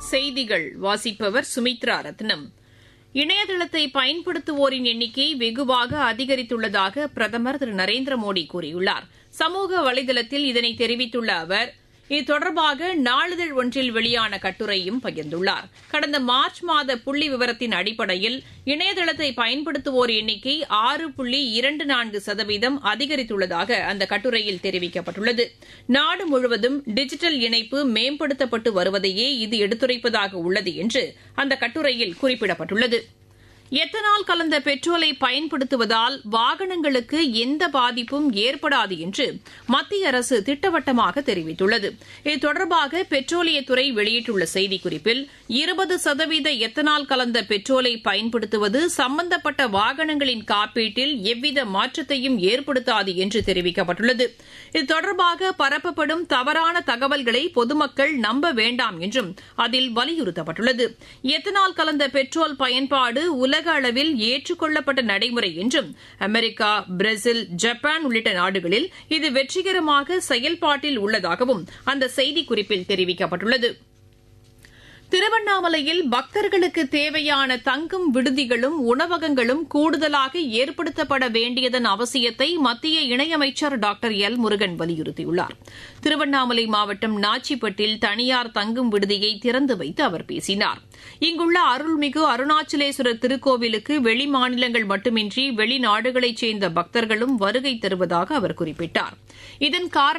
செய்திகள் வாசிப்பவர் சுமித்ரா ரத்னம் இணையதளத்தை பயன்படுத்துவோரின் எண்ணிக்கை வெகுவாக அதிகரித்துள்ளதாக பிரதமர் திரு நரேந்திர மோடி கூறியுள்ளார் சமூக வலைதளத்தில் இதனை தெரிவித்துள்ள அவர் இது தொடர்பாக நாளிதழ் ஒன்றில் வெளியான கட்டுரையும் பகிர்ந்துள்ளார் கடந்த மார்ச் மாத புள்ளி விவரத்தின் அடிப்படையில் இணையதளத்தை பயன்படுத்துவோர் எண்ணிக்கை ஆறு புள்ளி இரண்டு நான்கு சதவீதம் அதிகரித்துள்ளதாக அந்த கட்டுரையில் தெரிவிக்கப்பட்டுள்ளது நாடு முழுவதும் டிஜிட்டல் இணைப்பு மேம்படுத்தப்பட்டு வருவதையே இது எடுத்துரைப்பதாக உள்ளது என்று அந்த கட்டுரையில் குறிப்பிடப்பட்டுள்ளது எத்தனால் கலந்த பெட்ரோலை பயன்படுத்துவதால் வாகனங்களுக்கு எந்த பாதிப்பும் ஏற்படாது என்று மத்திய அரசு திட்டவட்டமாக தெரிவித்துள்ளது இது தொடர்பாக பெட்ரோலியத்துறை வெளியிட்டுள்ள செய்திக்குறிப்பில் இருபது சதவீத எத்தனால் கலந்த பெட்ரோலை பயன்படுத்துவது சம்பந்தப்பட்ட வாகனங்களின் காப்பீட்டில் எவ்வித மாற்றத்தையும் ஏற்படுத்தாது என்று தெரிவிக்கப்பட்டுள்ளது இது தொடர்பாக பரப்பப்படும் தவறான தகவல்களை பொதுமக்கள் நம்ப வேண்டாம் என்றும் அதில் வலியுறுத்தப்பட்டுள்ளது எத்தனால் கலந்த பெட்ரோல் பயன்பாடு உலக அளவில் ஏற்றுக்கொள்ளப்பட்ட நடைமுறை என்றும் அமெரிக்கா பிரேசில் ஜப்பான் உள்ளிட்ட நாடுகளில் இது வெற்றிகரமாக செயல்பாட்டில் உள்ளதாகவும் அந்த செய்திக்குறிப்பில் தெரிவிக்கப்பட்டுள்ளது திருவண்ணாமலையில் பக்தர்களுக்கு தேவையான தங்கும் விடுதிகளும் உணவகங்களும் கூடுதலாக ஏற்படுத்தப்பட வேண்டியதன் அவசியத்தை மத்திய இணையமைச்சர் டாக்டர் எல் முருகன் வலியுறுத்தியுள்ளார் திருவண்ணாமலை மாவட்டம் நாச்சிப்பட்டில் தனியார் தங்கும் விடுதியை திறந்து வைத்து அவர் பேசினார் இங்குள்ள அருள்மிகு அருணாச்சலேஸ்வரர் திருக்கோவிலுக்கு வெளிமாநிலங்கள் மட்டுமின்றி வெளிநாடுகளைச் சேர்ந்த பக்தர்களும் வருகை தருவதாக அவர் குறிப்பிட்டார் இதன் காரணமாக